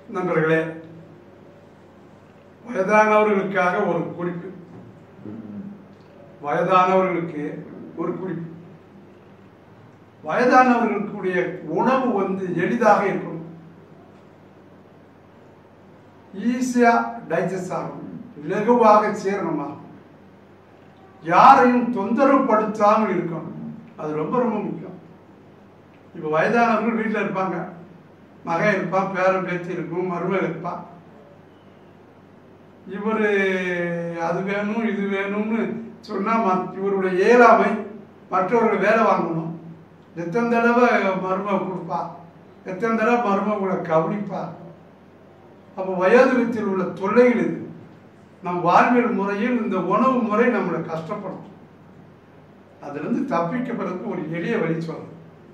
நண்பர்களே வயதானவர்களுக்காக ஒரு குறிப்பு வயதானவர்களுக்கு ஒரு குறிப்பு வயதானவர்களுக்குடைய உணவு வந்து எளிதாக இருக்கும் ஈஸியா டைஜஸ்ட் ஆகும் இலகுவாக சேரணமாகும் யாரையும் தொந்தரவுப்படுத்தாமல் இருக்கணும் அது ரொம்ப ரொம்ப முக்கியம் இப்போ வயதானவர்கள் வீட்டில் இருப்பாங்க மகன் இருப்பான் பேரன் பேத்தி இருக்கும் மருமகள் இருப்பான் இவர் அது வேணும் இது வேணும்னு சொன்னால் மத் இவருடைய இயலாமை மற்றவர்கள் வேலை வாங்கணும் எத்தனை தடவை மருமக கொடுப்பா எத்தனை தடவை மருமகளை கவனிப்பா அப்போ வயோதிகத்தில் உள்ள தொல்லைகள் இது நம் வாழ்வியல் முறையில் இந்த உணவு முறை நம்மளை கஷ்டப்படுத்தும் அதிலிருந்து தப்பிக்கப்படுறதுக்கு ஒரு எளிய வழி சொல்றேன்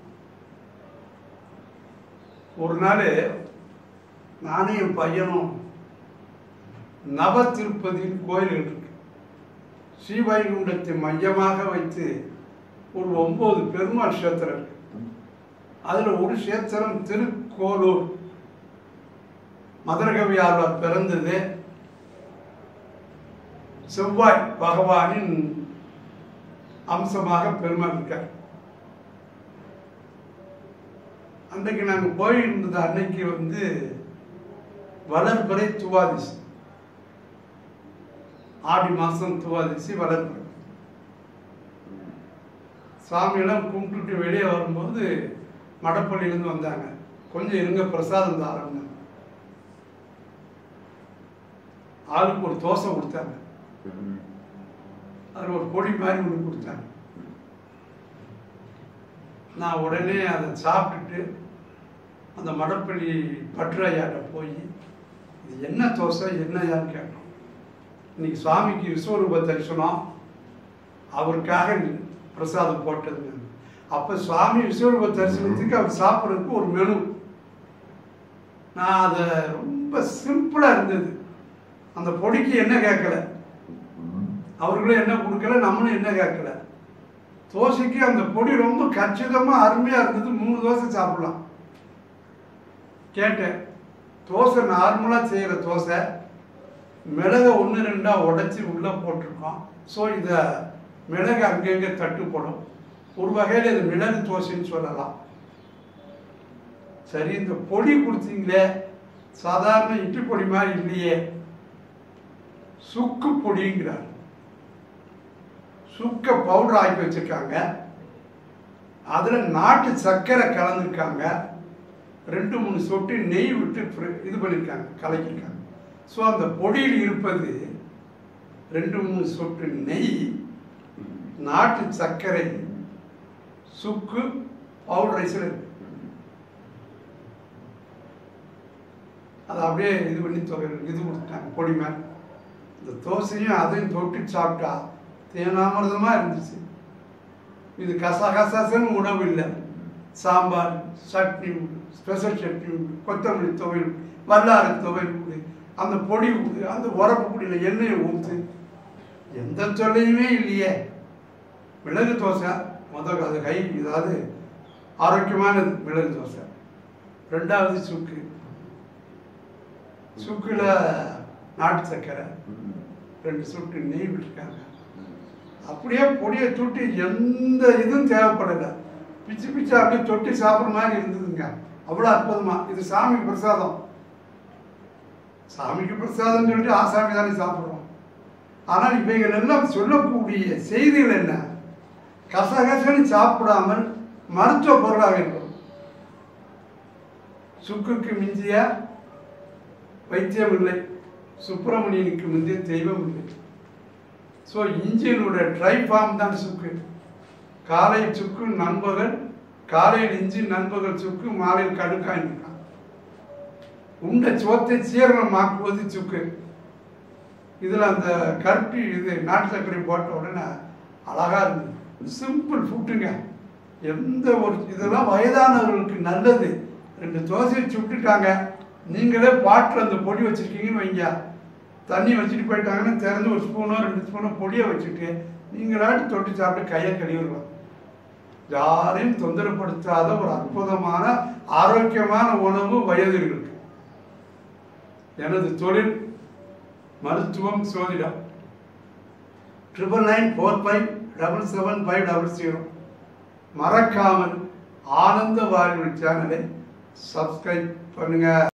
ஒரு நாள் நானும் என் பையனும் நவ திருப்பதியின் கோயில் இருக்கு ஸ்ரீவைகுண்டத்தை மையமாக வைத்து ஒரு ஒன்பது பெருமாள் கஷேத்திரம் இருக்கு அதுல ஒரு கஷேத்திரம் திருக்கோலூர் மதுரகவி ஆழ்வார் பிறந்தது செவ்வாய் பகவானின் அம்சமாக பெருமாள் இருக்கார் அன்றைக்கு நாங்கள் போயிருந்தது அன்னைக்கு வந்து வளர்பிறை துவாதிசி ஆடி மாதம் துவாதிசி வளர்பிறை சாமியெல்லாம் கும்பிட்டுட்டு வெளியே வரும்போது மடப்பள்ளியிலேருந்து வந்தாங்க கொஞ்சம் இருங்க பிரசாதம் தாரங்க ஆளுக்கு ஒரு தோசை கொடுத்தாங்க அதில் ஒரு பொடி மாதிரி ஒன்று கொடுத்தாங்க நான் உடனே அதை சாப்பிட்டுட்டு அந்த மடப்பள்ளி பற்றையாட்ட போய் இது என்ன தோசை என்னையான்னு கேட்டோம் இன்னைக்கு சுவாமிக்கு விஸ்வரூப தரிசனம் அவருக்காக பிரசாதம் போட்டது அப்போ சுவாமி விஸ்வரூப தரிசனத்துக்கு அவர் சாப்பிட்றதுக்கு ஒரு மெனு நான் அதை ரொம்ப சிம்பிளாக இருந்தது அந்த பொடிக்கு என்ன கேட்கல அவர்களும் என்ன கொடுக்கல நம்மளும் என்ன கேட்கல தோசைக்கு அந்த பொடி ரொம்ப கச்சிதமாக அருமையாக இருந்தது மூணு தோசை சாப்பிடலாம் கேட்டேன் தோசை நார்மலாக செய்கிற தோசை மிளகை ஒன்று ரெண்டாக உடைச்சி உள்ளே போட்டிருக்கோம் ஸோ இதை மிளகு அங்கங்கே தட்டுப்படும் ஒரு வகையில் இது மிளகு தோசைன்னு சொல்லலாம் சரி இந்த பொடி கொடுத்தீங்களே சாதாரண இட்லி பொடி மாதிரி இல்லையே சுக்கு பொடிங்கிறார் சுக்க பவுடர் ஆக்கி வச்சிருக்காங்க அதில் நாட்டு சர்க்கரை கலந்துருக்காங்க ரெண்டு மூணு சொட்டு நெய் விட்டு ஃப்ரி- இது பண்ணியிருக்காங்க கலக்கியிருக்காங்க ஸோ அந்த பொடியில் இருப்பது ரெண்டு மூணு சொட்டு நெய் நாட்டு சர்க்கரை சுக்கு பவுடர் ரைஸில் இருக்கு அதை அப்படியே இது பண்ணி தொகை இது கொடுத்துட்டாங்க பொடி மேலே இந்த தோசையும் அதையும் தொட்டு சாப்பிட்டா தேனாமிரதமாக இருந்துச்சு இது கசகசன்னு உணவு இல்லை சாம்பார் சட்னி உண்டு ஸ்பெஷல் சட்னி உண்டு கொத்தமல்லி துவையல் உண்டு, வல்லாரை துவையல் உண்டு அந்த பொடி உண்டு அந்த உரப்பு பொடியில் எண்ணெயை ஊற்று எந்த தொல்லையுமே இல்லையே மிளகு தோசை முதல் அது கை இதாவது ஆரோக்கியமானது மிளகு தோசை ரெண்டாவது சுக்கு சுக்கில் நாட்டு சர்க்கரை ரெண்டு சொட்டு நெய் விட்டுருக்காங்க அப்படியே பொடியை தொட்டு எந்த இதுவும் தேவைப்படலை பிச்சு பிச்சு அப்படியே தொட்டி சாப்பிட்ற மாதிரி இருந்ததுங்க அவ்வளோ அற்புதமா இது சாமி பிரசாதம் சாமிக்கு பிரசாதம் சொல்லிட்டு ஆசாமி தானே சாப்பிட்றோம் ஆனால் இவைகள் எல்லாம் சொல்லக்கூடிய செய்திகள் என்ன கசகசன்னு சாப்பிடாமல் மருத்துவ பொருளாக இருக்கும் சுக்குக்கு மிஞ்சிய வைத்தியம் இல்லை சுப்பிரமணியனுக்கு முந்தைய தெய்வம் இல்லை ஸோ இன்ஜினுடைய ட்ரை ஃபார்ம் தான் சுக்கு காலை சுக்கு நண்பகல் காலையில் இஞ்சி நண்பகல் சுக்கு மாலையில் கடுக்காய் இருக்கான் உண்ட சோத்தை சீரணமாக்குவது சுக்கு இதில் அந்த கருப்பி இது நாட்டு சர்க்கரை போட்ட உடனே அழகா இருந்தது சிம்பிள் ஃபுட்டுங்க எந்த ஒரு இதெல்லாம் வயதானவர்களுக்கு நல்லது ரெண்டு தோசையை சுட்டுட்டாங்க நீங்களே பாட்டில் அந்த பொடி வச்சுருக்கீங்கன்னு வைங்க தண்ணி வச்சுட்டு போயிட்டாங்கன்னா திறந்து ஒரு ஸ்பூனோ ரெண்டு ஸ்பூனோ பொடியை வச்சுட்டு நீங்களாட்டு தொட்டு சாப்பிட்டு கையை கழுவிடலாம் யாரையும் தொந்தரப்படுத்தாத ஒரு அற்புதமான ஆரோக்கியமான உணவு வயதிற்கு எனது தொழில் மருத்துவம் சோதிடம் triple nine four five double seven five double zero மறக்காமல் ஆனந்த வாழ்வு சேனலை சப்ஸ்கிரைப் பண்ணுங்க